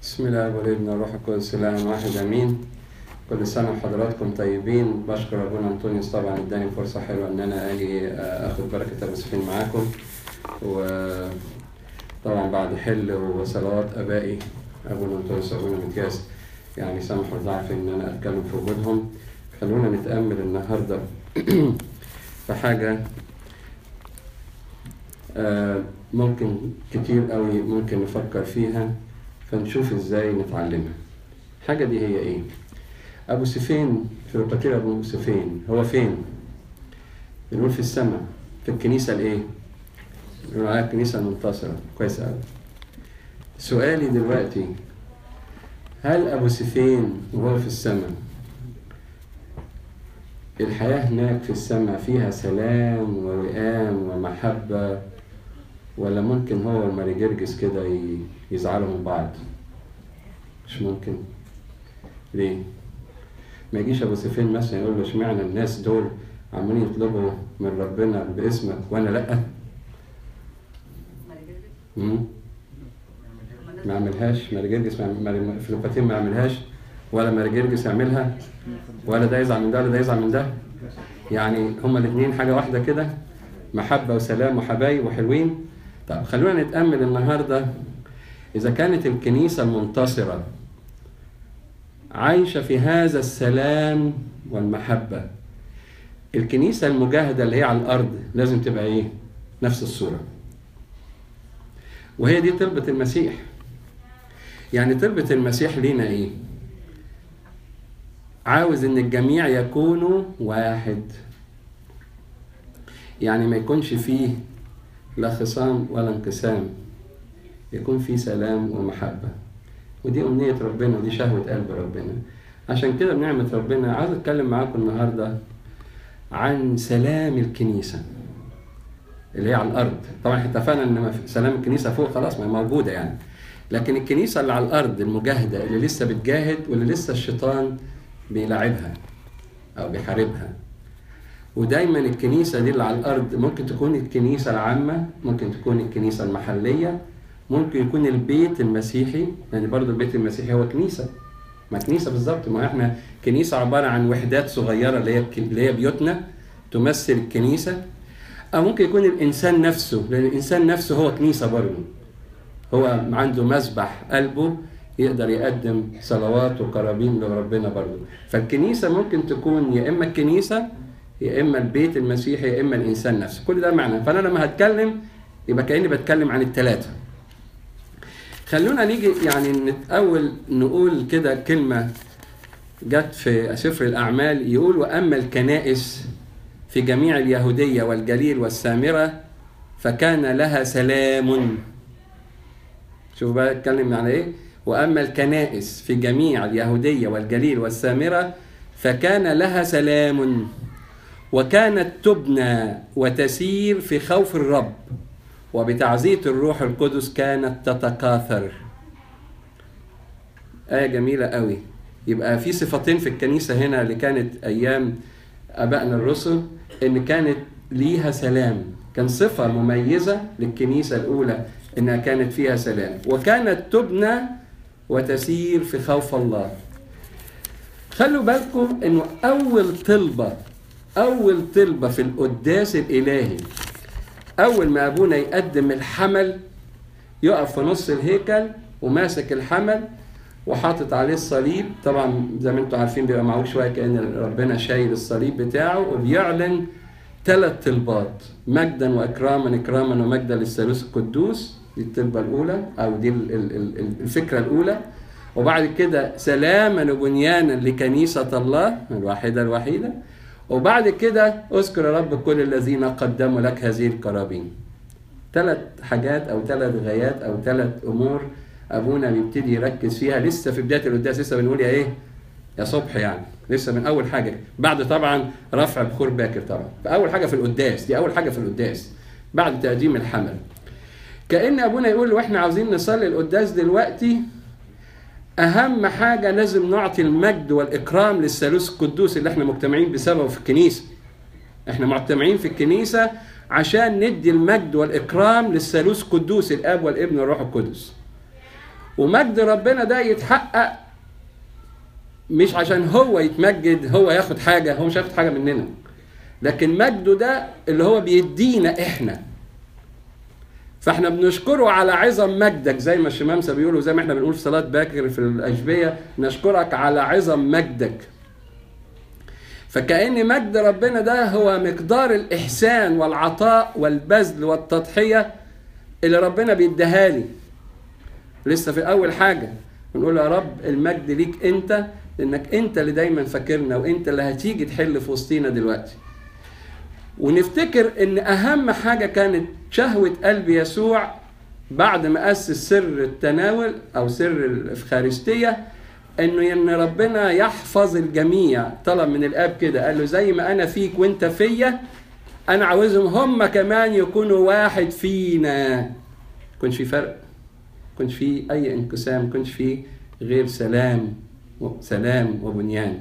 بسم الله والابن والروح القدس اله واحد امين كل سنه وحضراتكم طيبين بشكر ابونا انطونيوس طبعا اداني فرصه حلوه ان انا اجي اخد بركه المسيحيين معاكم وطبعا بعد حل وصلوات ابائي ابونا انطونيوس وابونا متياس يعني سمحوا ضعفي ان انا اتكلم في وجودهم خلونا نتامل النهارده في حاجه آه، ممكن كتير قوي ممكن نفكر فيها فنشوف ازاي نتعلمها الحاجة دي هي ايه ابو سفين في القتيل ابو سفين هو فين بنقول في السماء في الكنيسة الايه بنقول عليها الكنيسة المنتصرة كويس قوي سؤالي دلوقتي هل ابو سفين وهو في السماء الحياة هناك في السماء فيها سلام ووئام ومحبة ولا ممكن هو والماري جرجس كده يزعلوا من بعض مش ممكن ليه ما يجيش ابو سفين مثلا يقول له اشمعنى الناس دول عمالين يطلبوا من ربنا باسمك وانا لا مم؟ ما عملهاش ماري جرجس فلوباتين ما عملهاش ولا ماري جرجس يعملها ولا ده يزعل من ده ولا ده يزعل من ده يعني هما الاثنين حاجه واحده كده محبه وسلام وحبايب وحلوين طب خلونا نتامل النهارده اذا كانت الكنيسه المنتصره عايشه في هذا السلام والمحبه الكنيسه المجاهده اللي هي على الارض لازم تبقى ايه نفس الصوره وهي دي طلبه المسيح يعني طلبه المسيح لينا ايه عاوز ان الجميع يكونوا واحد يعني ما يكونش فيه لا خصام ولا انقسام يكون فيه سلام ومحبة ودي أمنية ربنا ودي شهوة قلب ربنا عشان كده بنعمة ربنا عايز أتكلم معاكم النهاردة عن سلام الكنيسة اللي هي على الأرض طبعا احنا اتفقنا إن سلام الكنيسة فوق خلاص ما هي موجودة يعني لكن الكنيسة اللي على الأرض المجاهدة اللي لسه بتجاهد واللي لسه الشيطان بيلعبها أو بيحاربها ودايما الكنيسة دي اللي على الأرض ممكن تكون الكنيسة العامة ممكن تكون الكنيسة المحلية ممكن يكون البيت المسيحي يعني برضو البيت المسيحي هو كنيسة ما كنيسة بالظبط ما احنا كنيسة عبارة عن وحدات صغيرة اللي هي اللي هي بيوتنا تمثل الكنيسة أو ممكن يكون الإنسان نفسه لأن الإنسان نفسه هو كنيسة برضه هو عنده مسبح قلبه يقدر يقدم صلوات وقرابين لربنا برضه فالكنيسة ممكن تكون يا إما الكنيسة يا اما البيت المسيحي يا اما الانسان نفسه كل ده معنى فانا لما هتكلم يبقى كاني بتكلم عن الثلاثه خلونا نيجي يعني نتأول نقول كده كلمة جت في سفر الأعمال يقول وأما الكنائس في جميع اليهودية والجليل والسامرة فكان لها سلام شوف بقى اتكلم عن ايه وأما الكنائس في جميع اليهودية والجليل والسامرة فكان لها سلام وكانت تبنى وتسير في خوف الرب وبتعزية الروح القدس كانت تتكاثر آية جميلة قوي يبقى في صفتين في الكنيسة هنا اللي كانت أيام أبائنا الرسل إن كانت ليها سلام كان صفة مميزة للكنيسة الأولى إنها كانت فيها سلام وكانت تبنى وتسير في خوف الله خلوا بالكم إنه أول طلبة أول طلبة في القداس الإلهي أول ما أبونا يقدم الحمل يقف في نص الهيكل وماسك الحمل وحاطط عليه الصليب طبعا زي ما انتم عارفين بيبقى معه شويه كان ربنا شايل الصليب بتاعه وبيعلن ثلاث طلبات مجدا واكراما اكراما ومجدا للثالوث القدوس دي الطلبه الاولى او دي الفكره الاولى وبعد كده سلاما وبنيانا لكنيسه الله الواحده الوحيده وبعد كده اذكر يا رب كل الذين قدموا لك هذه القرابين ثلاث حاجات او ثلاث غايات او ثلاث امور ابونا بيبتدي يركز فيها لسه في بدايه القداس لسه بنقول يا ايه يا صبح يعني لسه من اول حاجه بعد طبعا رفع بخور باكر طبعا فاول حاجه في القداس دي اول حاجه في القداس بعد تقديم الحمل كان ابونا يقول واحنا عاوزين نصلي القداس دلوقتي اهم حاجه لازم نعطي المجد والاكرام للثالوث القدوس اللي احنا مجتمعين بسببه في الكنيسه احنا مجتمعين في الكنيسه عشان ندي المجد والاكرام للثالوث القدوس الاب والابن والروح القدس ومجد ربنا ده يتحقق مش عشان هو يتمجد هو ياخد حاجة هو مش هياخد حاجة مننا لكن مجده ده اللي هو بيدينا احنا فاحنا بنشكره على عظم مجدك زي ما الشمامسه بيقولوا زي ما احنا بنقول في صلاه باكر في الاشبيه نشكرك على عظم مجدك فكأن مجد ربنا ده هو مقدار الإحسان والعطاء والبذل والتضحية اللي ربنا بيديها لي لسه في أول حاجة بنقول يا رب المجد ليك أنت لأنك أنت اللي دايما فاكرنا وأنت اللي هتيجي تحل في وسطينا دلوقتي ونفتكر ان اهم حاجه كانت شهوه قلب يسوع بعد ما اسس سر التناول او سر الافخارستيه انه ان ربنا يحفظ الجميع طلب من الاب كده قال له زي ما انا فيك وانت فيا انا عاوزهم هم كمان يكونوا واحد فينا كنش في فرق كنش في اي انقسام كنش في غير سلام سلام وبنيان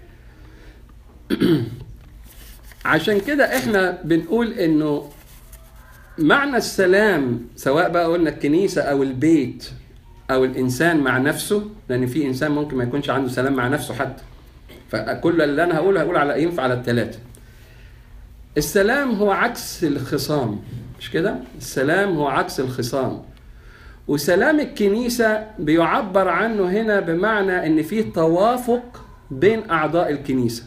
عشان كده احنا بنقول انه معنى السلام سواء بقى قلنا الكنيسة او البيت او الانسان مع نفسه لان في انسان ممكن ما يكونش عنده سلام مع نفسه حتى فكل اللي انا هقوله هقول على ينفع على الثلاثة السلام هو عكس الخصام مش كده السلام هو عكس الخصام وسلام الكنيسة بيعبر عنه هنا بمعنى ان فيه توافق بين اعضاء الكنيسه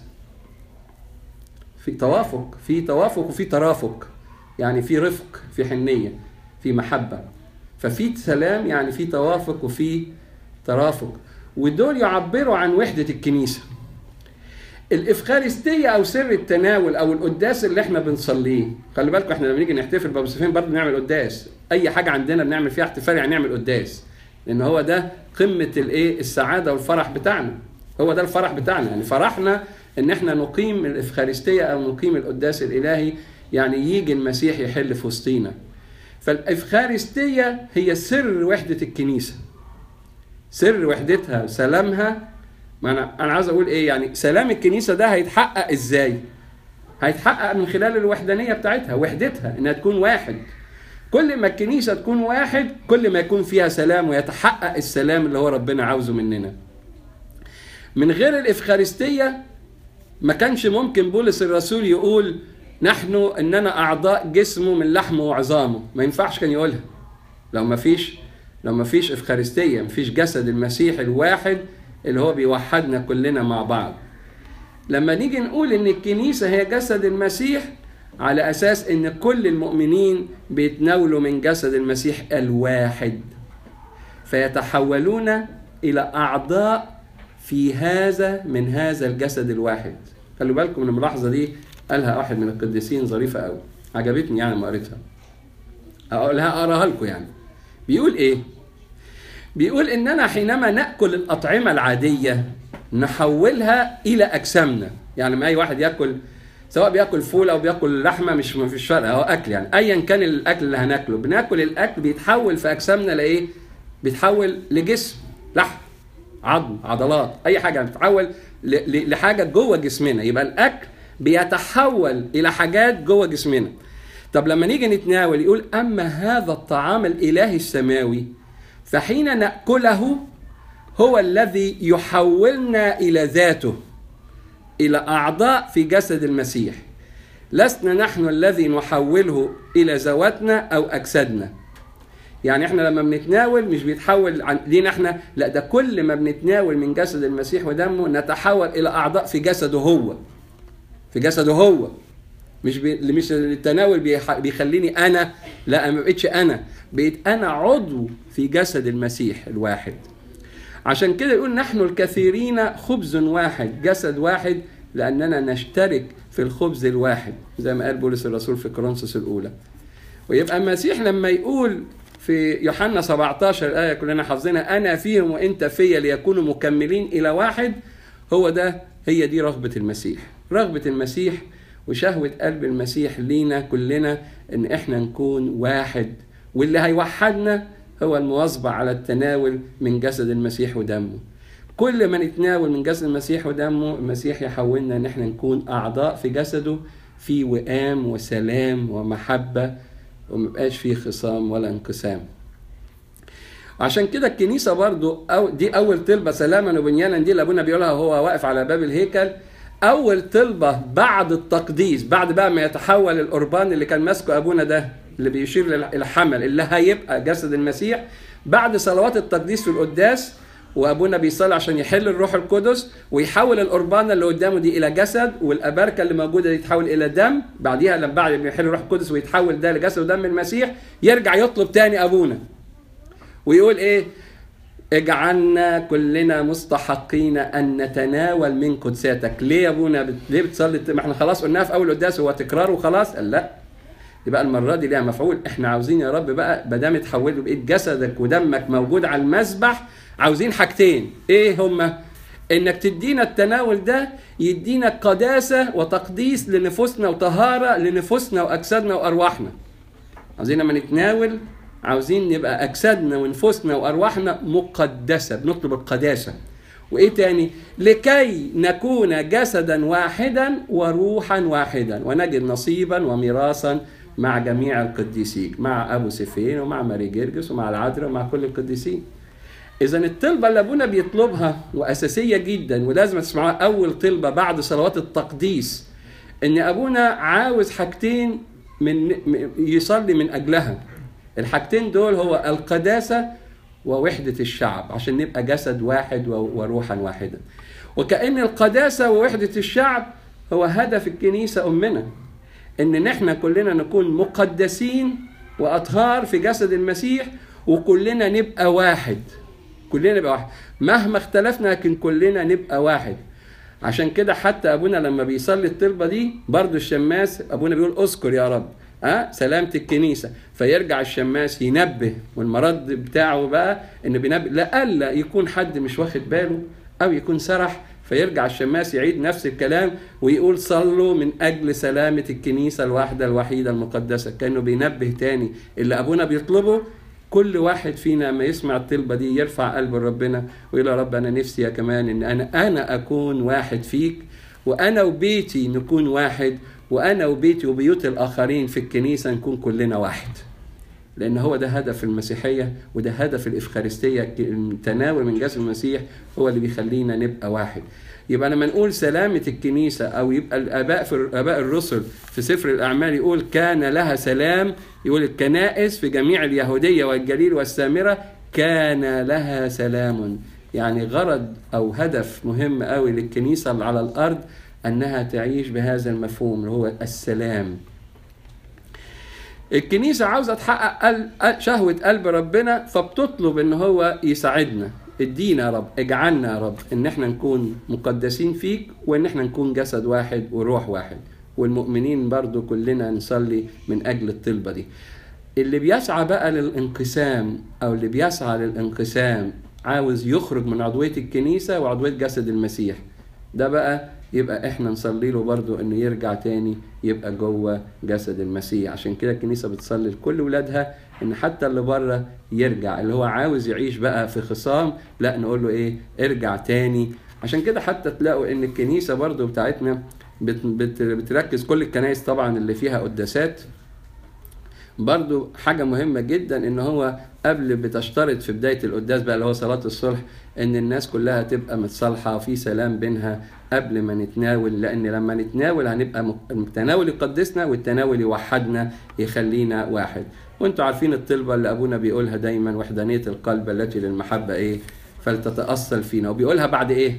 في توافق في توافق وفي ترافق يعني في رفق في حنيه في محبه ففي سلام يعني في توافق وفي ترافق ودول يعبروا عن وحده الكنيسه الافخارستيه او سر التناول او القداس اللي احنا بنصليه خلي بالكم احنا لما نيجي نحتفل بابوسفين برضه بنعمل قداس اي حاجه عندنا بنعمل فيها احتفال يعني نعمل قداس لان هو ده قمه الايه السعاده والفرح بتاعنا هو ده الفرح بتاعنا يعني فرحنا ان احنا نقيم الافخارستيه او نقيم القداس الالهي يعني يجي المسيح يحل في وسطينا فالافخارستيه هي سر وحده الكنيسه سر وحدتها سلامها ما انا انا عايز اقول ايه يعني سلام الكنيسه ده هيتحقق ازاي هيتحقق من خلال الوحدانيه بتاعتها وحدتها انها تكون واحد كل ما الكنيسه تكون واحد كل ما يكون فيها سلام ويتحقق السلام اللي هو ربنا عاوزه مننا من غير الافخارستيه ما كانش ممكن بولس الرسول يقول نحن اننا اعضاء جسمه من لحمه وعظامه ما ينفعش كان يقولها لو ما فيش لو ما فيش افخارستيه ما فيش جسد المسيح الواحد اللي هو بيوحدنا كلنا مع بعض لما نيجي نقول ان الكنيسه هي جسد المسيح على اساس ان كل المؤمنين بيتناولوا من جسد المسيح الواحد فيتحولون الى اعضاء في هذا من هذا الجسد الواحد خلوا بالكم من الملاحظه دي قالها واحد من القديسين ظريفه قوي عجبتني يعني لما قريتها اقولها اقراها لكم يعني بيقول ايه بيقول اننا حينما ناكل الاطعمه العاديه نحولها الى اجسامنا يعني ما اي واحد ياكل سواء بياكل فول او بياكل لحمه مش مفيش فرق هو اكل يعني ايا كان الاكل اللي هناكله بناكل الاكل بيتحول في اجسامنا لايه بيتحول لجسم لحم عظم عضلات اي حاجه بتتحول لحاجه جوه جسمنا يبقى الاكل بيتحول الى حاجات جوه جسمنا طب لما نيجي نتناول يقول اما هذا الطعام الالهي السماوي فحين ناكله هو الذي يحولنا الى ذاته الى اعضاء في جسد المسيح لسنا نحن الذي نحوله الى ذواتنا او اجسادنا يعني احنا لما بنتناول مش بيتحول عن لينا احنا لا ده كل ما بنتناول من جسد المسيح ودمه نتحول الى اعضاء في جسده هو في جسده هو مش بي... مش التناول بيح... بيخليني انا لا انا ما بقتش انا بقيت انا عضو في جسد المسيح الواحد عشان كده يقول نحن الكثيرين خبز واحد جسد واحد لاننا نشترك في الخبز الواحد زي ما قال بولس الرسول في كورنثوس الاولى ويبقى المسيح لما يقول في يوحنا 17 الآية كلنا حافظينها أنا فيهم وأنت فيا ليكونوا مكملين إلى واحد هو ده هي دي رغبة المسيح رغبة المسيح وشهوة قلب المسيح لينا كلنا إن إحنا نكون واحد واللي هيوحدنا هو المواظبة على التناول من جسد المسيح ودمه كل ما نتناول من جسد المسيح ودمه المسيح يحولنا إن إحنا نكون أعضاء في جسده في وئام وسلام ومحبة ومبقاش فيه خصام ولا انقسام عشان كده الكنيسة برضو أو دي أول طلبة سلاما وبنيانا دي اللي أبونا بيقولها وهو واقف على باب الهيكل أول طلبة بعد التقديس بعد بقى ما يتحول القربان اللي كان ماسكه أبونا ده اللي بيشير للحمل اللي هيبقى جسد المسيح بعد صلوات التقديس في القداس وابونا بيصلي عشان يحل الروح القدس ويحول القربانه اللي قدامه دي الى جسد والاباركه اللي موجوده دي تتحول الى دم بعديها لما بعد ما يحل الروح القدس ويتحول ده لجسد ودم المسيح يرجع يطلب تاني ابونا ويقول ايه اجعلنا كلنا مستحقين ان نتناول من قدساتك ليه يا ابونا بت... ليه بتصلي ما احنا خلاص قلناها في اول قداس هو تكرار وخلاص قال لا يبقى المره دي ليها مفعول احنا عاوزين يا رب بقى ما دام اتحولوا بقيت جسدك ودمك موجود على المذبح عاوزين حاجتين ايه هما انك تدينا التناول ده يدينا قداسه وتقديس لنفوسنا وطهاره لنفوسنا واجسادنا وارواحنا عاوزين لما نتناول عاوزين نبقى اجسادنا ونفوسنا وارواحنا مقدسه بنطلب القداسه وايه تاني لكي نكون جسدا واحدا وروحا واحدا ونجد نصيبا وميراثا مع جميع القديسين مع ابو سفين ومع ماري جرجس ومع العذراء ومع كل القديسين اذا الطلبه اللي ابونا بيطلبها واساسيه جدا ولازم تسمعوها اول طلبه بعد صلوات التقديس ان ابونا عاوز حاجتين من يصلي من اجلها الحاجتين دول هو القداسه ووحده الشعب عشان نبقى جسد واحد وروحا واحدا وكأن القداسه ووحده الشعب هو هدف الكنيسه امنا ان نحن كلنا نكون مقدسين واطهار في جسد المسيح وكلنا نبقى واحد كلنا نبقى واحد مهما اختلفنا لكن كلنا نبقى واحد عشان كده حتى ابونا لما بيصلي الطلبه دي برضو الشماس ابونا بيقول اذكر يا رب ها سلامة الكنيسة فيرجع الشماس ينبه والمرض بتاعه بقى انه بينبه لألا يكون حد مش واخد باله او يكون سرح فيرجع الشماس يعيد نفس الكلام ويقول صلوا من اجل سلامة الكنيسة الواحدة الوحيدة المقدسة كانه بينبه تاني اللي ابونا بيطلبه كل واحد فينا ما يسمع الطلبة دي يرفع قلبه لربنا ويقول يا رب أنا نفسي يا كمان إن أنا أنا أكون واحد فيك وأنا وبيتي نكون واحد وأنا وبيتي وبيوت الآخرين في الكنيسة نكون كلنا واحد لأن هو ده هدف المسيحية وده هدف الإفخارستية التناول من جسد المسيح هو اللي بيخلينا نبقى واحد يبقى لما نقول سلامة الكنيسة أو يبقى الآباء في آباء الرسل في سفر الأعمال يقول كان لها سلام يقول الكنائس في جميع اليهودية والجليل والسامرة كان لها سلام يعني غرض أو هدف مهم قوي للكنيسة اللي على الأرض أنها تعيش بهذا المفهوم اللي هو السلام الكنيسة عاوزة تحقق شهوة قلب ربنا فبتطلب ان هو يساعدنا ادينا يا رب اجعلنا يا رب ان احنا نكون مقدسين فيك وان احنا نكون جسد واحد وروح واحد والمؤمنين برضو كلنا نصلي من اجل الطلبة دي اللي بيسعى بقى للانقسام او اللي بيسعى للانقسام عاوز يخرج من عضوية الكنيسة وعضوية جسد المسيح ده بقى يبقى احنا نصلي له برضو انه يرجع تاني يبقى جوه جسد المسيح عشان كده الكنيسه بتصلي لكل ولادها ان حتى اللي بره يرجع اللي هو عاوز يعيش بقى في خصام لا نقول له ايه ارجع تاني عشان كده حتى تلاقوا ان الكنيسه برضو بتاعتنا بت بت بتركز كل الكنائس طبعا اللي فيها قداسات برضو حاجة مهمة جدا ان هو قبل بتشترط في بداية القداس بقى اللي هو صلاة الصلح ان الناس كلها تبقى متصالحة وفي سلام بينها قبل ما نتناول لان لما نتناول هنبقى التناول يقدسنا والتناول يوحدنا يخلينا واحد وانتوا عارفين الطلبة اللي ابونا بيقولها دايما وحدانية القلب التي للمحبة ايه فلتتأصل فينا وبيقولها بعد ايه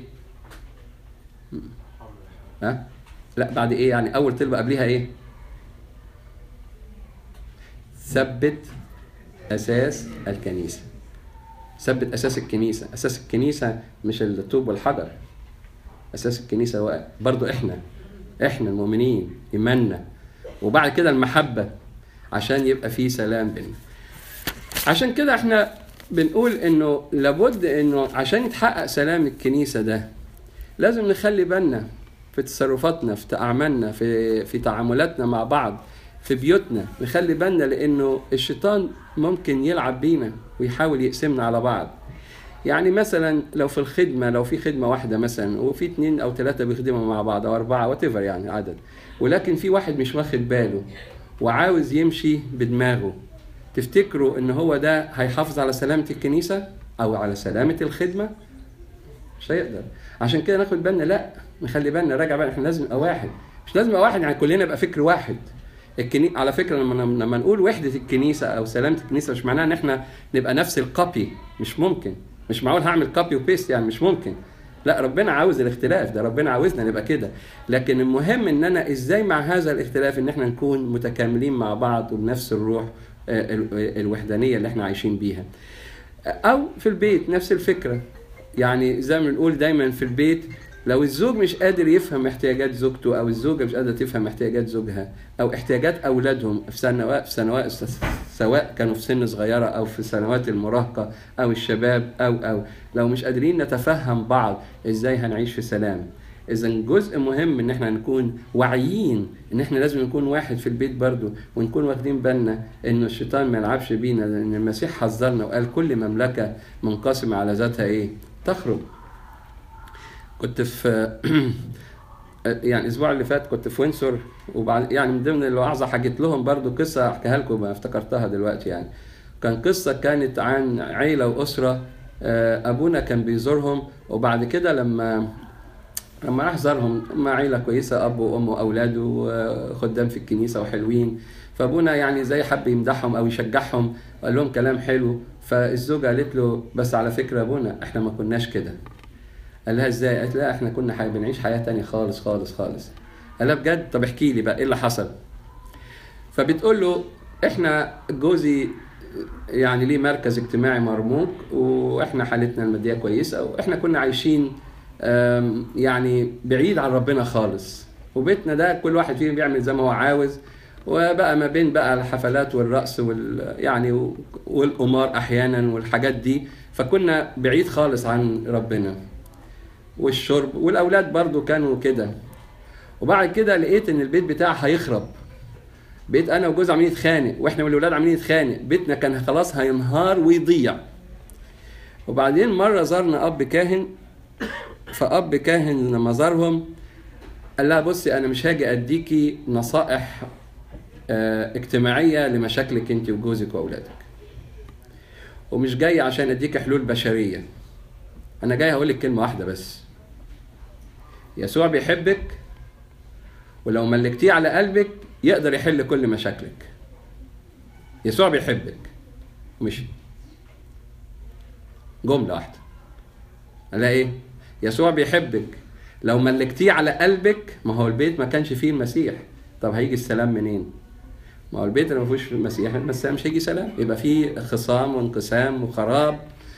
ها لا بعد ايه يعني اول طلبة قبلها ايه ثبت اساس الكنيسه ثبت اساس الكنيسه اساس الكنيسه مش الطوب والحجر اساس الكنيسه هو برضو احنا احنا المؤمنين ايماننا وبعد كده المحبه عشان يبقى في سلام بيننا عشان كده احنا بنقول انه لابد انه عشان يتحقق سلام الكنيسه ده لازم نخلي بالنا في تصرفاتنا في اعمالنا في في تعاملاتنا مع بعض في بيوتنا نخلي بالنا لانه الشيطان ممكن يلعب بينا ويحاول يقسمنا على بعض يعني مثلا لو في الخدمه لو في خدمه واحده مثلا وفي اتنين او ثلاثه بيخدموا مع بعض او اربعه وات يعني عدد ولكن في واحد مش واخد باله وعاوز يمشي بدماغه تفتكروا ان هو ده هيحافظ على سلامه الكنيسه او على سلامه الخدمه مش هيقدر عشان كده ناخد بالنا لا نخلي بالنا راجع بقى احنا لازم نبقى واحد مش لازم نبقى واحد يعني كلنا يبقى فكر واحد الكني... على فكره لما لما نقول وحده الكنيسه او سلامه الكنيسه مش معناها ان احنا نبقى نفس الكوبي مش ممكن مش معقول هعمل كوبي وبيست يعني مش ممكن لا ربنا عاوز الاختلاف ده ربنا عاوزنا نبقى كده لكن المهم ان انا ازاي مع هذا الاختلاف ان احنا نكون متكاملين مع بعض وبنفس الروح آه، ال- الوحدانيه اللي احنا عايشين بيها او في البيت نفس الفكره يعني زي ما بنقول دايما في البيت لو الزوج مش قادر يفهم احتياجات زوجته او الزوجه مش قادره تفهم احتياجات زوجها او احتياجات اولادهم في سنوات في سنوات سواء كانوا في سن صغيره او في سنوات المراهقه او الشباب او او لو مش قادرين نتفهم بعض ازاي هنعيش في سلام اذا جزء مهم ان احنا نكون واعيين ان احنا لازم نكون واحد في البيت برضو ونكون واخدين بالنا ان الشيطان ما يلعبش بينا لان المسيح حذرنا وقال كل مملكه منقسمه على ذاتها ايه تخرج كنت في يعني الاسبوع اللي فات كنت في وينسور وبعد يعني من ضمن الوعظه حكيت لهم برضو قصه احكيها لكم ما افتكرتها دلوقتي يعني كان قصه كانت عن عيله واسره آه، ابونا كان بيزورهم وبعد كده لما لما راح زارهم هم عيله كويسه اب وام واولاد وخدام في الكنيسه وحلوين فابونا يعني زي حب يمدحهم او يشجعهم قال لهم كلام حلو فالزوجه قالت له بس على فكره يا ابونا احنا ما كناش كده قال لها ازاي؟ قالت لا احنا كنا حي... بنعيش حياه تانية خالص خالص خالص قال لها بجد طب احكي لي بقى ايه اللي حصل؟ فبتقول له احنا جوزي يعني ليه مركز اجتماعي مرموق واحنا حالتنا الماديه كويسه واحنا كنا عايشين آم، يعني بعيد عن ربنا خالص وبيتنا ده كل واحد فينا بيعمل زي ما هو عاوز وبقى ما بين بقى الحفلات والرقص وال يعني و- والقمار احيانا والحاجات دي فكنا بعيد خالص عن ربنا والشرب والاولاد برضو كانوا كده وبعد كده لقيت ان البيت بتاعي هيخرب بقيت انا وجوزي عاملين نتخانق واحنا والاولاد عاملين نتخانق بيتنا كان خلاص هينهار ويضيع وبعدين مره زارنا اب كاهن فاب كاهن لما زارهم قال لها بصي انا مش هاجي اديكي نصائح آه، اجتماعيه لمشاكلك انت وجوزك واولادك ومش جاي عشان اديك حلول بشريه انا جاي هقول لك كلمه واحده بس يسوع بيحبك ولو ملكتيه على قلبك يقدر يحل كل مشاكلك يسوع بيحبك مشي جمله واحده قال ايه يسوع بيحبك لو ملكتيه على قلبك ما هو البيت ما كانش فيه المسيح طب هيجي السلام منين ما هو البيت اللي ما فيهوش المسيح بس مش هيجي سلام يبقى فيه خصام وانقسام وخراب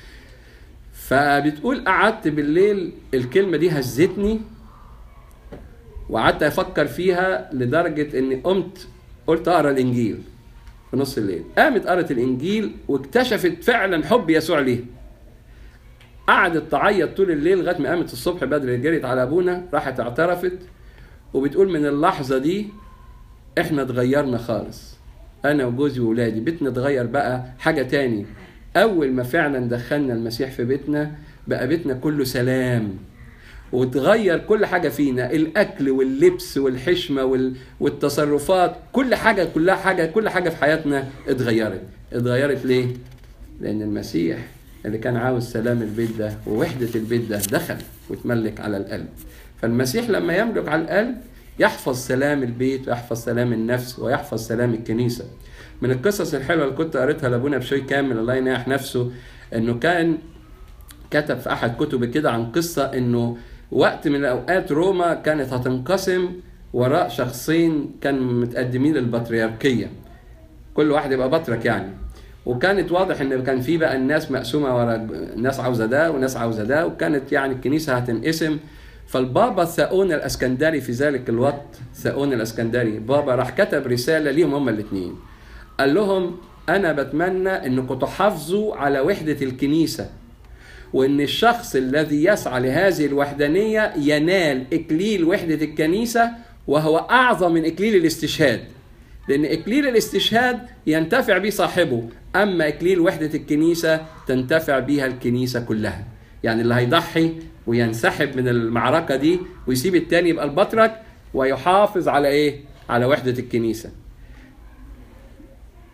فبتقول قعدت بالليل الكلمة دي هزتني وقعدت أفكر فيها لدرجة إني قمت قلت أقرأ الإنجيل في نص الليل قامت قرأت الإنجيل واكتشفت فعلا حب يسوع ليها قعدت تعيط طول الليل لغاية ما قامت الصبح بدري جريت على أبونا راحت اعترفت وبتقول من اللحظة دي إحنا اتغيرنا خالص أنا وجوزي وولادي بيتنا اتغير بقى حاجة تاني أول ما فعلا دخلنا المسيح في بيتنا بقى بيتنا كله سلام وتغير كل حاجة فينا الأكل واللبس والحشمة وال... والتصرفات كل حاجة كلها حاجة كل حاجة في حياتنا اتغيرت اتغيرت ليه؟ لأن المسيح اللي كان عاوز سلام البيت ده ووحدة البيت ده دخل وتملك على القلب فالمسيح لما يملك على القلب يحفظ سلام البيت ويحفظ سلام النفس ويحفظ سلام الكنيسة من القصص الحلوة اللي كنت قريتها لابونا بشوي كامل الله يناح نفسه انه كان كتب في احد كتبه كده عن قصة انه وقت من الاوقات روما كانت هتنقسم وراء شخصين كانوا متقدمين للبطريركية كل واحد يبقى بطرك يعني وكانت واضح ان كان في بقى الناس مقسومه ورا ناس عاوزه ده وناس عاوزه ده وكانت يعني الكنيسه هتنقسم فالبابا ثاون الاسكندري في ذلك الوقت ثاون الاسكندري بابا راح كتب رساله ليهم هما الاثنين قال لهم انا بتمنى انكم تحافظوا على وحده الكنيسه وان الشخص الذي يسعى لهذه الوحدانيه ينال اكليل وحده الكنيسه وهو اعظم من اكليل الاستشهاد لان اكليل الاستشهاد ينتفع به صاحبه اما اكليل وحده الكنيسه تنتفع بها الكنيسه كلها يعني اللي هيضحي وينسحب من المعركه دي ويسيب التاني يبقى البطرك ويحافظ على ايه على وحده الكنيسه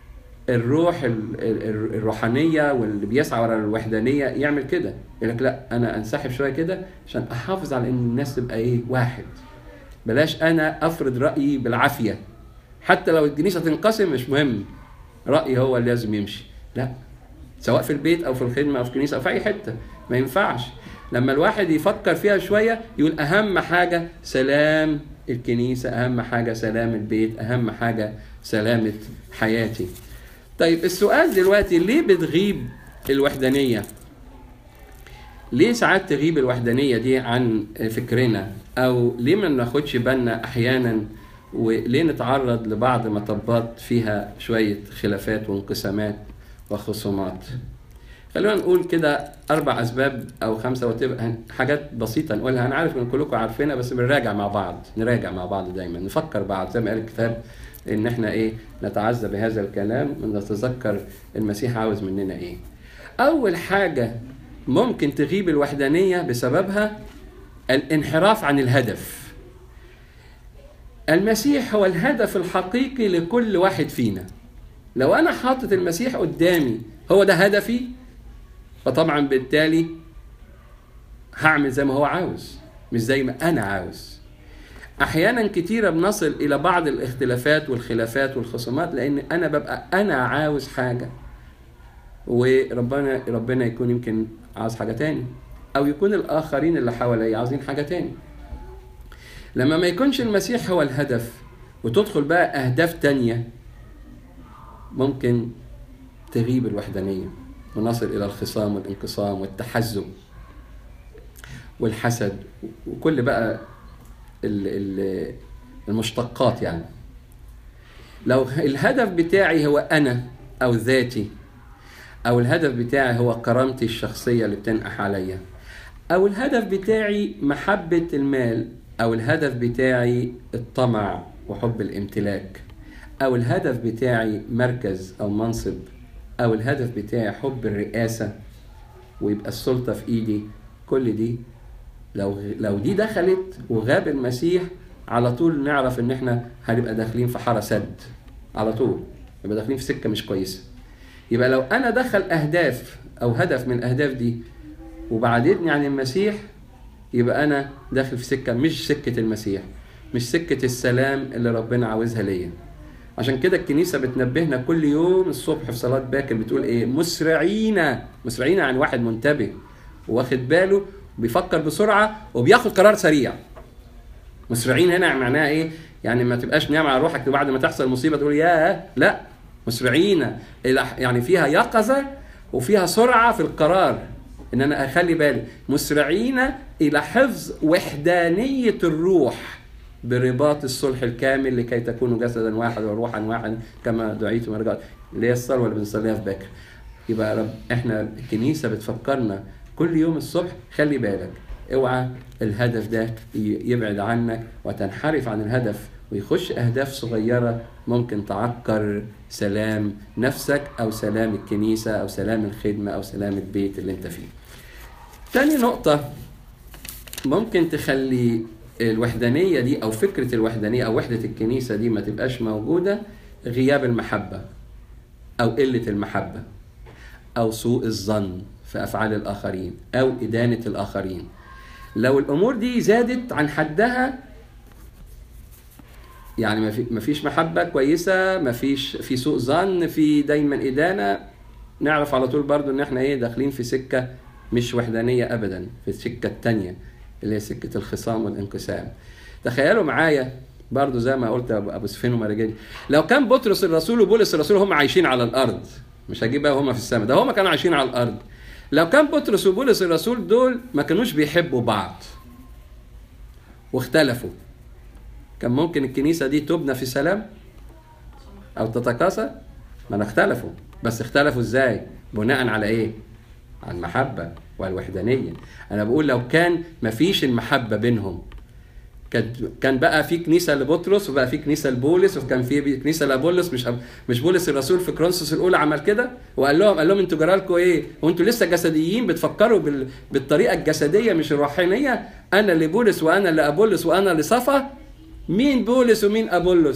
الروح الروحانيه واللي بيسعى ورا الوحدانيه يعمل كده يقول لك لا انا انسحب شويه كده عشان احافظ على ان الناس تبقى ايه واحد بلاش انا افرض رايي بالعافيه حتى لو الكنيسه تنقسم مش مهم رايي هو اللي لازم يمشي لا سواء في البيت او في الخدمه او في الكنيسه او في اي حته ما ينفعش لما الواحد يفكر فيها شويه يقول اهم حاجه سلام الكنيسه اهم حاجه سلام البيت اهم حاجه سلامه حياتي طيب السؤال دلوقتي ليه بتغيب الوحدانيه ليه ساعات تغيب الوحدانيه دي عن فكرنا او ليه ما ناخدش بالنا احيانا وليه نتعرض لبعض مطبات فيها شويه خلافات وانقسامات وخصومات خلونا نقول كده اربع اسباب او خمسه وتبقى حاجات بسيطه نقولها انا عارف ان كلكم عارفينها بس بنراجع مع بعض نراجع مع بعض دايما نفكر بعض زي ما قال الكتاب ان احنا ايه نتعزى بهذا الكلام ونتذكر المسيح عاوز مننا ايه اول حاجه ممكن تغيب الوحدانيه بسببها الانحراف عن الهدف المسيح هو الهدف الحقيقي لكل واحد فينا لو انا حاطط المسيح قدامي هو ده هدفي فطبعا بالتالي هعمل زي ما هو عاوز مش زي ما انا عاوز احيانا كتيره بنصل الى بعض الاختلافات والخلافات والخصومات لان انا ببقى انا عاوز حاجه وربنا ربنا يكون يمكن عاوز حاجه تاني او يكون الاخرين اللي حواليا عاوزين حاجه تاني لما ما يكونش المسيح هو الهدف وتدخل بقى اهداف تانية ممكن تغيب الوحدانيه ونصل الى الخصام والانقسام والتحزب والحسد وكل بقى المشتقات يعني لو الهدف بتاعي هو انا او ذاتي او الهدف بتاعي هو كرامتي الشخصيه اللي بتنقح عليا او الهدف بتاعي محبه المال او الهدف بتاعي الطمع وحب الامتلاك او الهدف بتاعي مركز او منصب او الهدف بتاعي حب الرئاسه ويبقى السلطه في ايدي كل دي لو لو دي دخلت وغاب المسيح على طول نعرف ان احنا هنبقى داخلين في حاره سد على طول يبقى داخلين في سكه مش كويسه يبقى لو انا دخل اهداف او هدف من الاهداف دي وبعدتني عن المسيح يبقى انا داخل في سكه مش سكه المسيح مش سكه السلام اللي ربنا عاوزها ليا عشان كده الكنيسه بتنبهنا كل يوم الصبح في صلاه باكر بتقول ايه مسرعين مسرعين عن واحد منتبه واخد باله بيفكر بسرعه وبياخد قرار سريع مسرعين هنا معناها ايه يعني ما تبقاش نايم على روحك بعد ما تحصل مصيبه تقول ياه لا مسرعين يعني فيها يقظه وفيها سرعه في القرار ان انا اخلي بالي مسرعين الى حفظ وحدانيه الروح برباط الصلح الكامل لكي تكونوا جسدا واحدا وروحا واحدا كما دعيتم ورجعت اللي هي الصلوه اللي بنصليها في باكر يبقى رب احنا الكنيسه بتفكرنا كل يوم الصبح خلي بالك اوعى الهدف ده يبعد عنك وتنحرف عن الهدف ويخش اهداف صغيره ممكن تعكر سلام نفسك او سلام الكنيسه او سلام الخدمه او سلام البيت اللي انت فيه. تاني نقطه ممكن تخلي الوحدانيه دي او فكره الوحدانيه او وحده الكنيسه دي ما تبقاش موجوده غياب المحبه او قله المحبه او سوء الظن في افعال الاخرين او ادانه الاخرين لو الامور دي زادت عن حدها يعني ما فيش محبه كويسه ما فيش في سوء ظن في دايما ادانه نعرف على طول برضو ان احنا ايه داخلين في سكه مش وحدانيه ابدا في السكه الثانيه اللي هي سكه الخصام والانقسام تخيلوا معايا برضو زي ما قلت ابو سفين ومرجاني لو كان بطرس الرسول وبولس الرسول هم عايشين على الارض مش هجيب بقى هم في السماء ده هم كانوا عايشين على الارض لو كان بطرس وبولس الرسول دول ما كانوش بيحبوا بعض واختلفوا كان ممكن الكنيسة دي تبنى في سلام أو تتكاثر ما أنا اختلفوا بس اختلفوا ازاي بناء على ايه على المحبة والوحدانية أنا بقول لو كان مفيش المحبة بينهم كان كان بقى في كنيسه لبطرس وبقى في كنيسه لبولس وكان في كنيسه لابولس مش مش بولس الرسول في كرونسوس الاولى عمل كده وقال لهم قال لهم انتوا جرالكم ايه؟ وانتوا لسه جسديين بتفكروا بال... بالطريقه الجسديه مش الروحانيه انا لبولس وانا لابولس وانا لصفا مين بولس ومين ابولس؟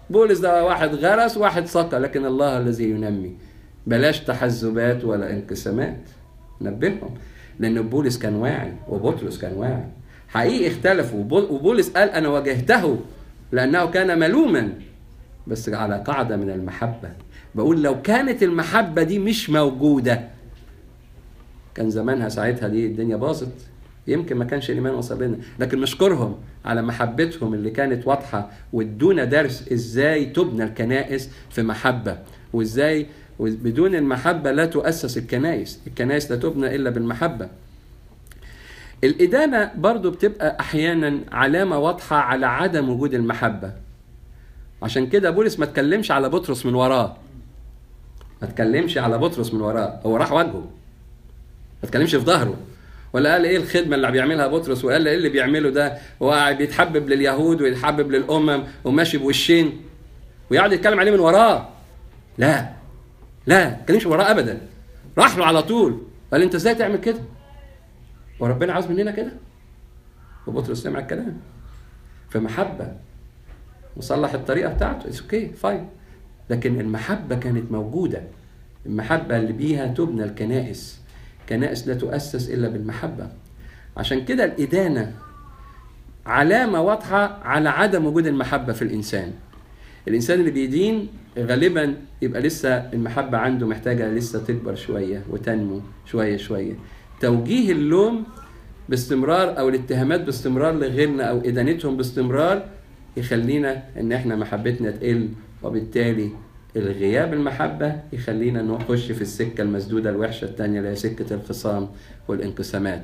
بولس ده واحد غرس واحد سقى لكن الله الذي ينمي بلاش تحزبات ولا انقسامات نبههم لان بولس كان واعي وبطرس كان واعي حقيقي اختلفوا وبولس قال انا واجهته لانه كان ملوما بس على قاعده من المحبه بقول لو كانت المحبه دي مش موجوده كان زمانها ساعتها دي الدنيا باظت يمكن ما كانش الايمان وصل لنا لكن نشكرهم على محبتهم اللي كانت واضحه وادونا درس ازاي تبنى الكنائس في محبه وازاي بدون المحبه لا تؤسس الكنائس الكنائس لا تبنى الا بالمحبه الإدانة برضو بتبقى أحيانا علامة واضحة على عدم وجود المحبة عشان كده بولس ما تكلمش على بطرس من وراه ما تكلمش على بطرس من وراه هو راح وجهه ما تكلمش في ظهره ولا قال ايه الخدمه اللي بيعملها بطرس وقال ايه اللي بيعمله ده هو بيتحبب لليهود ويتحبب للامم وماشي بوشين ويقعد يتكلم عليه من وراه لا لا ما تكلمش وراه ابدا راح له على طول قال انت ازاي تعمل كده وربنا عاوز مننا كده وبطرس سمع الكلام فمحبه وصلح الطريقه بتاعته اتس اوكي فاين لكن المحبه كانت موجوده المحبه اللي بيها تبنى الكنائس كنائس لا تؤسس الا بالمحبه عشان كده الادانه علامه واضحه على عدم وجود المحبه في الانسان الانسان اللي بيدين غالبا يبقى لسه المحبه عنده محتاجه لسه تكبر شويه وتنمو شويه شويه توجيه اللوم باستمرار او الاتهامات باستمرار لغيرنا او ادانتهم باستمرار يخلينا ان احنا محبتنا تقل وبالتالي الغياب المحبة يخلينا نخش في السكة المسدودة الوحشة الثانية اللي هي سكة الخصام والانقسامات.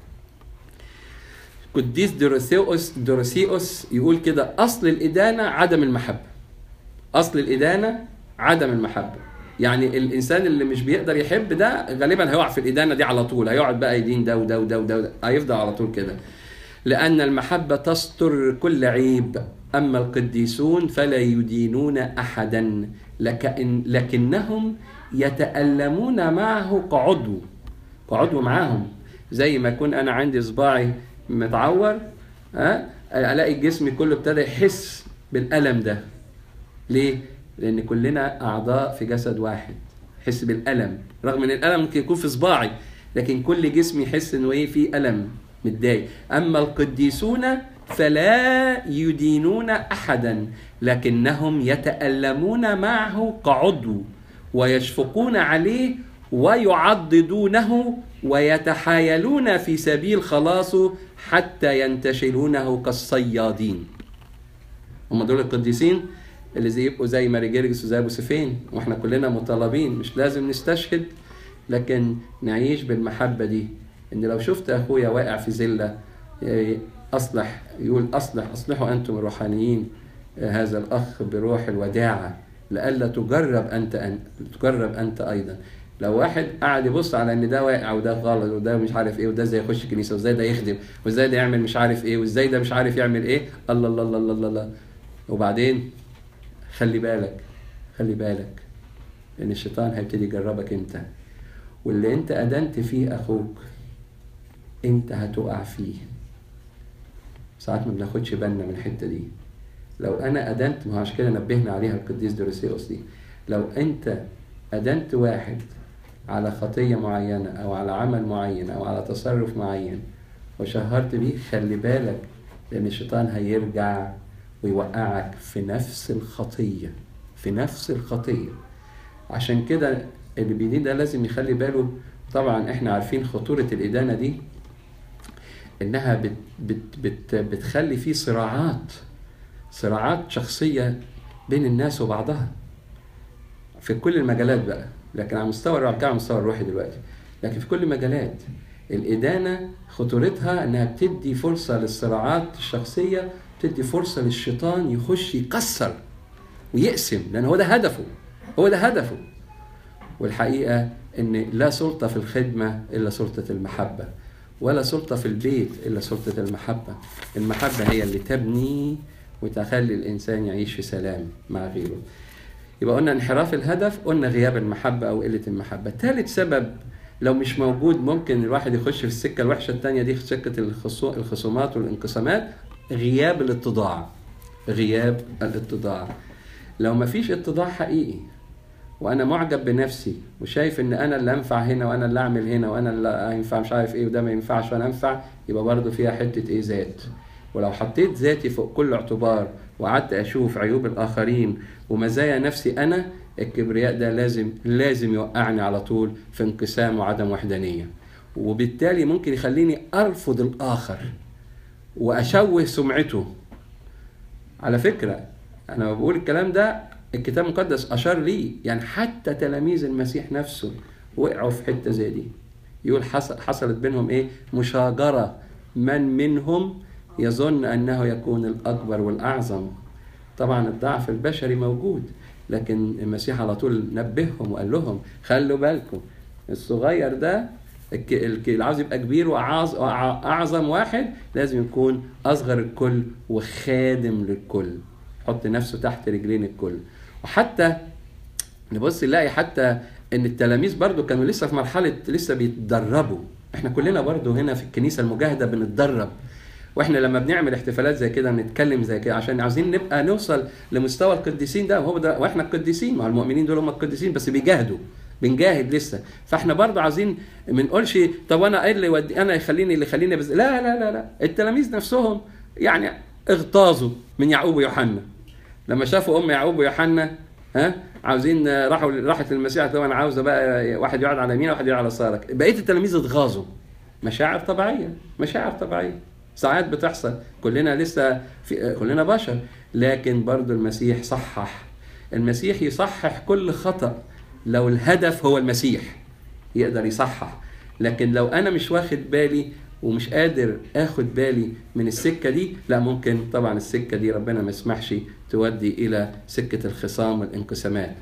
قديس دروسيوس دروسيوس يقول كده أصل الإدانة عدم المحبة. أصل الإدانة عدم المحبة. يعني الإنسان اللي مش بيقدر يحب ده غالبا هيقع في الإدانة دي على طول، هيقعد بقى يدين ده وده وده وده هيفضل على طول كده. لأن المحبة تستر كل عيب أما القديسون فلا يدينون أحدا لكن لكنهم يتألمون معه كعضو كعضو معاهم زي ما يكون أنا عندي صباعي متعور ها ألاقي جسمي كله ابتدى يحس بالألم ده ليه؟ لأن كلنا أعضاء في جسد واحد يحس بالألم رغم إن الألم ممكن يكون في صباعي لكن كل جسمي يحس إنه إيه في ألم متضايق أما القديسون فلا يدينون احدا لكنهم يتالمون معه كعضو ويشفقون عليه ويعضدونه ويتحايلون في سبيل خلاصه حتى ينتشلونه كالصيادين هم دول القديسين اللي زي يبقوا زي ماري جيرجس وزي ابو سفين واحنا كلنا مطالبين مش لازم نستشهد لكن نعيش بالمحبه دي ان لو شفت اخويا واقع في زله أصلح يقول أصلح أصلحوا أنتم الروحانيين هذا الأخ بروح الوداعة لئلا تجرب أنت أن تجرب أنت أيضا لو واحد قاعد يبص على ان ده واقع وده غلط وده مش عارف ايه وده ازاي يخش الكنيسه وازاي ده يخدم وازاي ده يعمل مش عارف ايه وازاي ده مش عارف يعمل ايه الله الله الله الله الله, الله. وبعدين خلي بالك خلي بالك ان الشيطان هيبتدي يجربك انت واللي انت ادنت فيه اخوك انت هتقع فيه ساعات ما بناخدش بالنا من الحته دي لو انا ادنت ما عشان كده نبهنا عليها القديس دوريسيوس دي لو انت ادنت واحد على خطيه معينه او على عمل معين او على تصرف معين وشهرت بيه خلي بالك لان الشيطان هيرجع ويوقعك في نفس الخطيه في نفس الخطيه عشان كده اللي بيدين ده لازم يخلي باله طبعا احنا عارفين خطوره الادانه دي انها بت بت بت بتخلي في صراعات صراعات شخصيه بين الناس وبعضها في كل المجالات بقى لكن على مستوى على المستوى الروحي دلوقتي لكن في كل المجالات الإدانة خطورتها إنها بتدي فرصة للصراعات الشخصية بتدي فرصة للشيطان يخش يكسر ويقسم لأن هو ده هدفه هو ده هدفه والحقيقة إن لا سلطة في الخدمة إلا سلطة المحبة ولا سلطة في البيت إلا سلطة المحبة المحبة هي اللي تبني وتخلي الإنسان يعيش في سلام مع غيره يبقى قلنا انحراف الهدف قلنا غياب المحبة أو قلة المحبة ثالث سبب لو مش موجود ممكن الواحد يخش في السكة الوحشة الثانية دي سكة الخصومات والانقسامات غياب الاتضاع غياب الاتضاع لو مفيش اتضاع حقيقي وانا معجب بنفسي وشايف ان انا اللي انفع هنا وانا اللي اعمل هنا وانا اللي ينفع مش عارف ايه وده ما ينفعش وانا انفع يبقى برضه فيها حته ايه ذات ولو حطيت ذاتي فوق كل اعتبار وقعدت اشوف عيوب الاخرين ومزايا نفسي انا الكبرياء ده لازم لازم يوقعني على طول في انقسام وعدم وحدانيه وبالتالي ممكن يخليني ارفض الاخر واشوه سمعته على فكره انا بقول الكلام ده الكتاب المقدس اشار ليه يعني حتى تلاميذ المسيح نفسه وقعوا في حته زي دي يقول حصلت بينهم ايه مشاجره من منهم يظن انه يكون الاكبر والاعظم طبعا الضعف البشري موجود لكن المسيح على طول نبههم وقال لهم خلوا بالكم الصغير ده اللي عاوز يبقى كبير واعظم واحد لازم يكون اصغر الكل وخادم للكل يحط نفسه تحت رجلين الكل وحتى نبص نلاقي حتى ان التلاميذ برضو كانوا لسه في مرحله لسه بيتدربوا احنا كلنا برضو هنا في الكنيسه المجاهده بنتدرب واحنا لما بنعمل احتفالات زي كده بنتكلم زي كده عشان عاوزين نبقى نوصل لمستوى القديسين ده وهو ده واحنا القديسين مع المؤمنين دول هم القديسين بس بيجاهدوا بنجاهد لسه فاحنا برضه عايزين ما نقولش طب انا ايه اللي ودي انا يخليني اللي يخليني بز... لا لا لا لا التلاميذ نفسهم يعني اغتاظوا من يعقوب ويوحنا لما شافوا ام يعقوب ويوحنا ها عاوزين راحوا راحت للمسيح قالت انا عاوزه بقى واحد يقعد على يمينه وواحد يقعد على يسارك بقيه التلاميذ اتغاظوا مشاعر طبيعيه مشاعر طبيعيه ساعات بتحصل كلنا لسه في كلنا بشر لكن برضو المسيح صحح المسيح يصحح كل خطأ لو الهدف هو المسيح يقدر يصحح لكن لو انا مش واخد بالي ومش قادر اخد بالي من السكه دي لا ممكن طبعا السكه دي ربنا ما يسمحش تودي الى سكه الخصام والانقسامات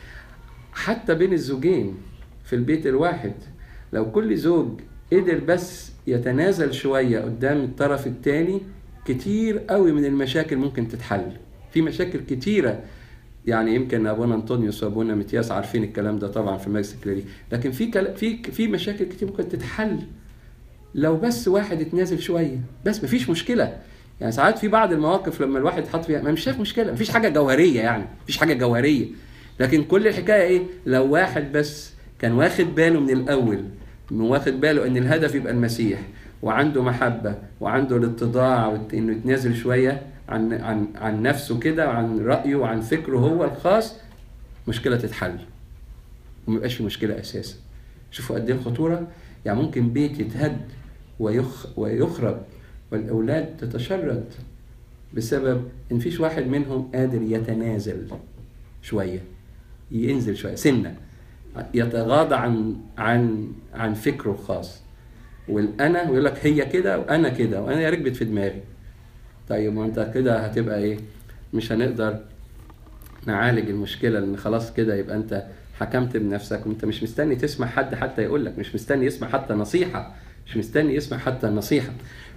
حتى بين الزوجين في البيت الواحد لو كل زوج قدر بس يتنازل شويه قدام الطرف الثاني كتير قوي من المشاكل ممكن تتحل في مشاكل كتيره يعني يمكن ابونا انطونيوس وابونا متياس عارفين الكلام ده طبعا في المجلس الكلاري لكن في كلا في في مشاكل كتير ممكن تتحل لو بس واحد اتنازل شويه بس مفيش مشكله يعني ساعات في بعض المواقف لما الواحد يتحط فيها ما مش شايف مشكله مفيش حاجه جوهريه يعني مفيش حاجه جوهريه لكن كل الحكايه ايه لو واحد بس كان واخد باله من الاول واخد باله ان الهدف يبقى المسيح وعنده محبه وعنده الاتضاع وانه يتنازل شويه عن عن عن نفسه كده وعن رايه وعن فكره هو الخاص مشكله تتحل وما يبقاش في مشكله اساسا شوفوا قد ايه الخطوره يعني ممكن بيت يتهد ويخ ويخرب والاولاد تتشرد بسبب ان فيش واحد منهم قادر يتنازل شويه ينزل شويه سنه يتغاضى عن عن عن فكره الخاص والانا ويقول لك هي كده وانا كده وانا يا ركبت في دماغي طيب ما انت كده هتبقى ايه مش هنقدر نعالج المشكله لان خلاص كده يبقى انت حكمت بنفسك وانت مش مستني تسمع حد حتى يقول لك مش مستني يسمع حتى نصيحه مش مستني يسمع حتى النصيحه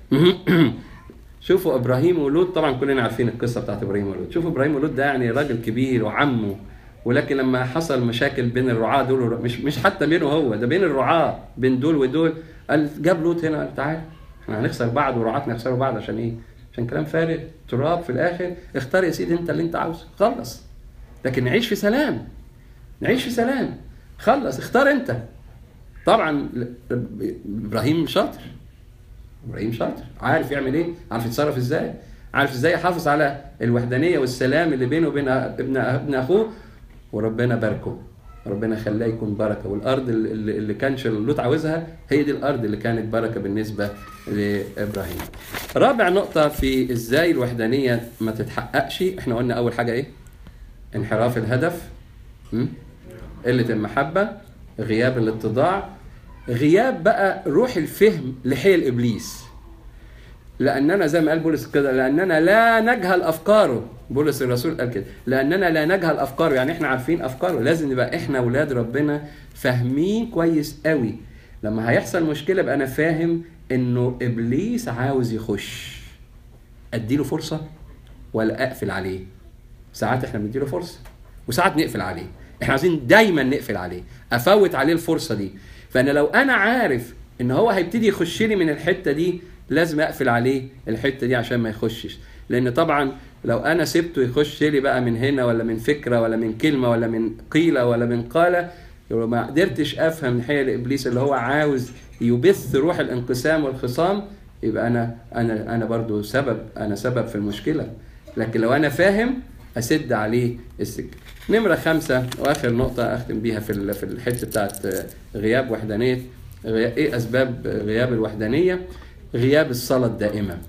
شوفوا ابراهيم ولوط طبعا كلنا عارفين القصه بتاعت ابراهيم ولوط شوفوا ابراهيم ولوط ده يعني راجل كبير وعمه ولكن لما حصل مشاكل بين الرعاة دول مش مش حتى بينه هو ده بين الرعاة بين دول ودول قال جاب لوط هنا قال تعال احنا هنخسر بعض ورعاتنا يخسروا بعض عشان ايه؟ عشان كلام فارغ تراب في الاخر اختار يا سيدي انت اللي انت عاوزه خلص لكن نعيش في سلام نعيش في سلام خلص اختار انت طبعا ابراهيم شاطر ابراهيم شاطر عارف يعمل ايه عارف يتصرف ازاي عارف ازاي يحافظ على الوحدانيه والسلام اللي بينه وبين ابن ابن اخوه وربنا باركه ربنا خلاه يكون بركه والارض اللي, اللي كان لوط عاوزها هي دي الارض اللي كانت بركه بالنسبه لابراهيم. رابع نقطه في ازاي الوحدانيه ما تتحققش احنا قلنا اول حاجه ايه؟ انحراف الهدف قله المحبه غياب الاتضاع غياب بقى روح الفهم لحيل ابليس لاننا زي ما قال بولس كده لاننا لا نجهل افكاره بولس الرسول قال كده لاننا لا نجهل افكاره يعني احنا عارفين افكاره لازم نبقى احنا اولاد ربنا فاهمين كويس قوي لما هيحصل مشكله بقى انا فاهم انه ابليس عاوز يخش اديله فرصه ولا اقفل عليه ساعات احنا بنديله فرصه وساعات نقفل عليه احنا عايزين دايما نقفل عليه افوت عليه الفرصه دي فانا لو انا عارف ان هو هيبتدي يخش لي من الحته دي لازم اقفل عليه الحته دي عشان ما يخشش لان طبعا لو انا سبته يخش لي بقى من هنا ولا من فكره ولا من كلمه ولا من قيله ولا من قاله يبقى ما قدرتش افهم حيل ابليس اللي هو عاوز يبث روح الانقسام والخصام يبقى انا انا انا برضو سبب انا سبب في المشكله لكن لو انا فاهم اسد عليه السكه نمره خمسه واخر نقطه اختم بيها في ال- في الحته بتاعت غياب وحدانيه غي- ايه اسباب غياب الوحدانيه غياب الصلاه الدائمه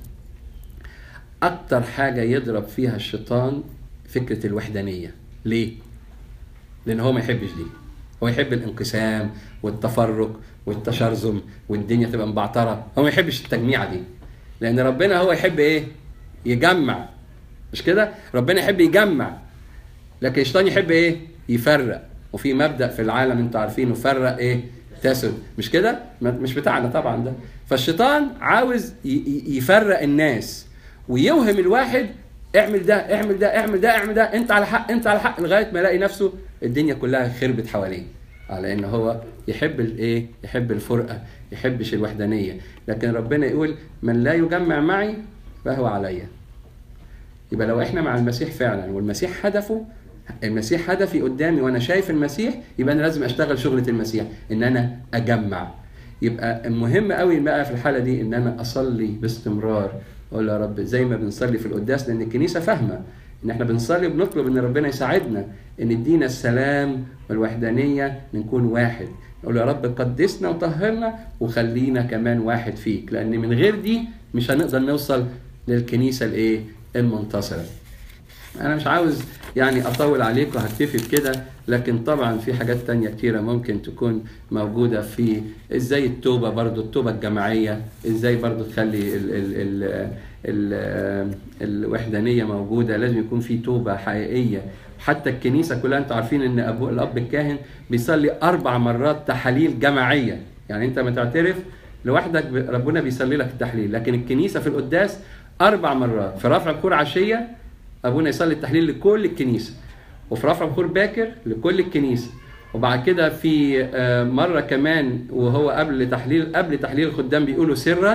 اكتر حاجه يضرب فيها الشيطان فكره الوحدانيه ليه لان هو ما يحبش دي هو يحب الانقسام والتفرق والتشرذم والدنيا تبقى مبعتره هو ما يحبش التجميعه دي لان ربنا هو يحب ايه يجمع مش كده ربنا يحب يجمع لكن الشيطان يحب ايه يفرق وفي مبدا في العالم انتوا عارفينه فرق ايه تسد مش كده ما- مش بتاعنا طبعا ده فالشيطان عاوز ي- ي- يفرق الناس ويوهم الواحد اعمل ده اعمل ده اعمل ده اعمل ده انت على حق انت على حق لغايه ما يلاقي نفسه الدنيا كلها خربت حواليه على ان هو يحب الايه يحب الفرقه يحبش الوحدانيه لكن ربنا يقول من لا يجمع معي فهو عليّ يبقى لو احنا مع المسيح فعلا والمسيح هدفه المسيح هدفي قدامي وانا شايف المسيح يبقى انا لازم اشتغل شغله المسيح ان انا اجمع يبقى المهم قوي بقى في الحاله دي ان انا اصلي باستمرار اقول يا رب زي ما بنصلي في القداس لان الكنيسه فاهمه ان احنا بنصلي وبنطلب ان ربنا يساعدنا ان يدينا السلام والوحدانيه نكون واحد نقول يا رب قدسنا وطهرنا وخلينا كمان واحد فيك لان من غير دي مش هنقدر نوصل للكنيسه الايه المنتصره انا مش عاوز يعني اطول عليكم هكتفي بكده لكن طبعا في حاجات تانية كتيرة ممكن تكون موجودة في ازاي التوبة برضو التوبة الجماعية ازاي برضو تخلي ال ال ال ال الوحدانية موجودة لازم يكون في توبة حقيقية حتى الكنيسة كلها انتوا عارفين ان ابو الاب الكاهن بيصلي اربع مرات تحاليل جماعية يعني انت ما تعترف لوحدك ب- ربنا بيصلي لك التحليل لكن الكنيسة في القداس اربع مرات في رفع بخور عشية ابونا يصلي التحليل لكل الكنيسه وفي رفع بخور باكر لكل الكنيسه وبعد كده في آه، مره كمان وهو قبل تحليل قبل تحليل الخدام بيقولوا سرا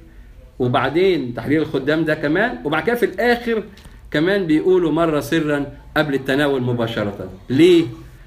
وبعدين تحليل الخدام ده كمان وبعد كده في الاخر كمان بيقولوا مره سرا قبل التناول مباشره ليه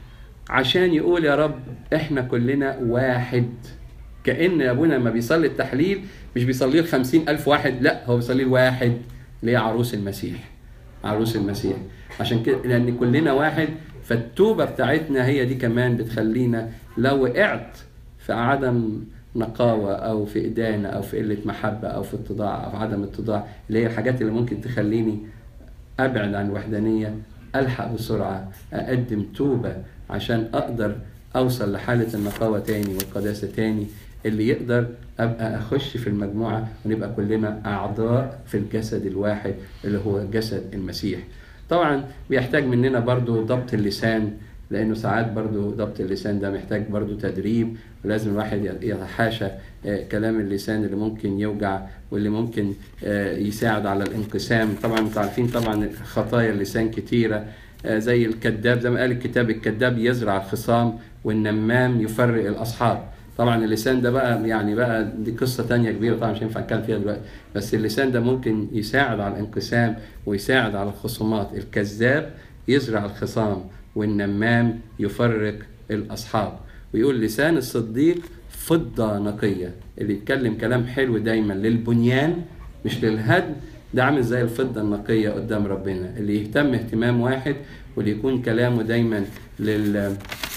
عشان يقول يا رب احنا كلنا واحد كأن أبونا لما بيصلي التحليل مش بيصليه لخمسين ألف واحد لا هو بيصليه لواحد اللي هي عروس المسيح عروس المسيح عشان كده لأن كلنا واحد فالتوبة بتاعتنا هي دي كمان بتخلينا لو وقعت في عدم نقاوة أو في إدانة أو في قلة محبة أو في اتضاع أو في عدم اتضاع اللي هي الحاجات اللي ممكن تخليني ابعد عن الوحدانيه الحق بسرعه اقدم توبه عشان اقدر اوصل لحاله النقاوه تاني والقداسه تاني اللي يقدر ابقى اخش في المجموعه ونبقى كلنا اعضاء في الجسد الواحد اللي هو جسد المسيح طبعا بيحتاج مننا برضو ضبط اللسان لانه ساعات برضو ضبط اللسان ده محتاج برضو تدريب ولازم الواحد يتحاشى آه، كلام اللسان اللي ممكن يوجع واللي ممكن آه، يساعد على الانقسام طبعا انتوا عارفين طبعا خطايا اللسان كتيره آه، زي الكذاب زي ما قال الكتاب الكذاب يزرع الخصام والنمام يفرق الاصحاب طبعا اللسان ده بقى يعني بقى دي قصه تانية كبيره طبعا مش هينفع نتكلم فيها دلوقتي بس اللسان ده ممكن يساعد على الانقسام ويساعد على الخصومات الكذاب يزرع الخصام والنمام يفرق الاصحاب ويقول لسان الصديق فضه نقيه اللي يتكلم كلام حلو دايما للبنيان مش للهدم ده عامل زي الفضه النقيه قدام ربنا اللي يهتم اهتمام واحد واللي يكون كلامه دايما لل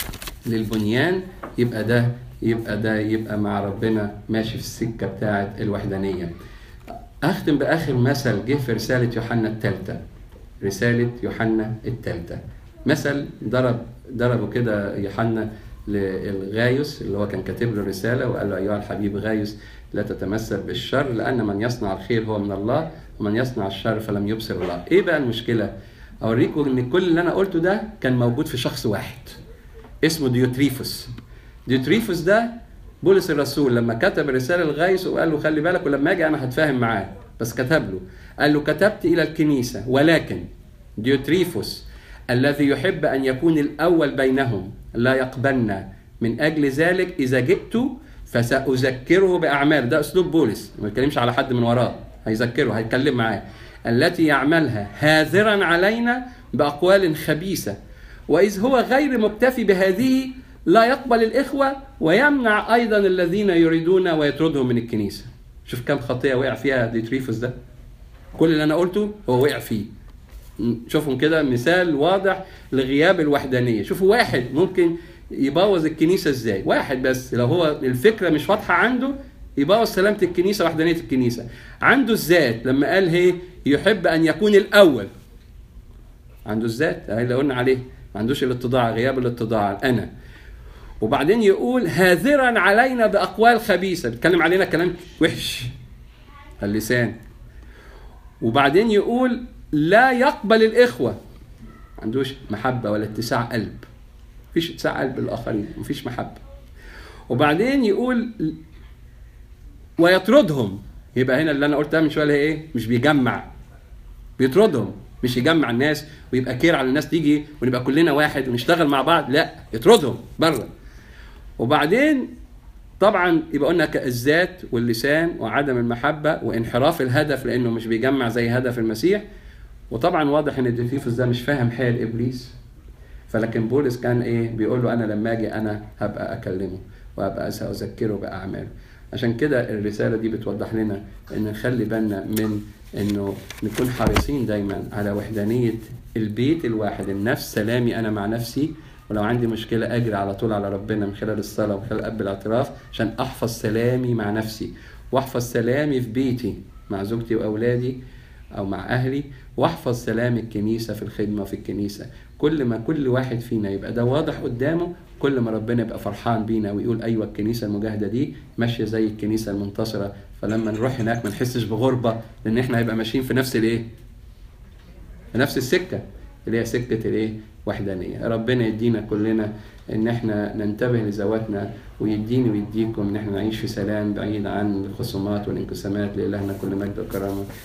للبنيان يبقى ده يبقى ده يبقى مع ربنا ماشي في السكه بتاعه الوحدانيه. اختم باخر مثل جه في رساله يوحنا الثالثه. رساله يوحنا الثالثه. مثل ضرب ضربه كده يوحنا للغايوس اللي هو كان كاتب له رساله وقال له ايها الحبيب غايوس لا تتمثل بالشر لان من يصنع الخير هو من الله ومن يصنع الشر فلم يبصر الله. ايه بقى المشكله؟ اوريكم ان كل اللي انا قلته ده كان موجود في شخص واحد. اسمه ديوتريفوس ديوتريفوس ده بولس الرسول لما كتب الرسالة لغايس وقال له خلي بالك ولما اجي انا هتفاهم معاه بس كتب له قال له كتبت الى الكنيسة ولكن ديوتريفوس الذي يحب ان يكون الاول بينهم لا يقبلنا من اجل ذلك اذا جئت فساذكره باعمال ده اسلوب بولس ما يتكلمش على حد من وراه هيذكره هيتكلم معاه التي يعملها هاذرا علينا باقوال خبيثه واذ هو غير مكتفي بهذه لا يقبل الاخوه ويمنع ايضا الذين يريدون ويطردهم من الكنيسه شوف كم خطيه وقع فيها ديتريفوس ده كل اللي انا قلته هو وقع فيه شوفهم كده مثال واضح لغياب الوحدانيه شوفوا واحد ممكن يبوظ الكنيسه ازاي واحد بس لو هو الفكره مش واضحه عنده يبوظ سلامه الكنيسه وحدانيه الكنيسه عنده الذات لما قال هي يحب ان يكون الاول عنده الذات اللي قلنا عليه ما عندوش الاتضاع غياب الاتضاع انا وبعدين يقول هاذرا علينا باقوال خبيثه بيتكلم علينا كلام وحش اللسان وبعدين يقول لا يقبل الاخوه ما عندوش محبه ولا اتساع قلب مفيش اتساع قلب للاخرين مفيش محبه وبعدين يقول ويطردهم يبقى هنا اللي انا قلتها من شويه ايه مش بيجمع بيطردهم مش يجمع الناس ويبقى كير على الناس تيجي ونبقى كلنا واحد ونشتغل مع بعض لا يطردهم بره وبعدين طبعا يبقى قلنا الذات واللسان وعدم المحبه وانحراف الهدف لانه مش بيجمع زي هدف المسيح وطبعا واضح ان ديوتيفوس ده مش فاهم حال ابليس فلكن بولس كان ايه بيقول له انا لما اجي انا هبقى اكلمه وهبقى ساذكره باعماله عشان كده الرساله دي بتوضح لنا ان نخلي بالنا من انه نكون حريصين دايما على وحدانيه البيت الواحد النفس سلامي انا مع نفسي ولو عندي مشكله اجري على طول على ربنا من خلال الصلاه ومن خلال قلب الاعتراف عشان احفظ سلامي مع نفسي واحفظ سلامي في بيتي مع زوجتي واولادي او مع اهلي واحفظ سلام الكنيسه في الخدمه في الكنيسه كل ما كل واحد فينا يبقى ده واضح قدامه كل ما ربنا يبقى فرحان بينا ويقول ايوه الكنيسه المجاهده دي ماشيه زي الكنيسه المنتصره فلما نروح هناك ما نحسش بغربه لان احنا هيبقى ماشيين في نفس الايه؟ في نفس السكه اللي هي سكه الايه؟ وحدانيه ربنا يدينا كلنا ان احنا ننتبه لذواتنا ويديني ويديكم ان احنا نعيش في سلام بعيد عن الخصومات والانقسامات لالهنا كل مجد وكرامه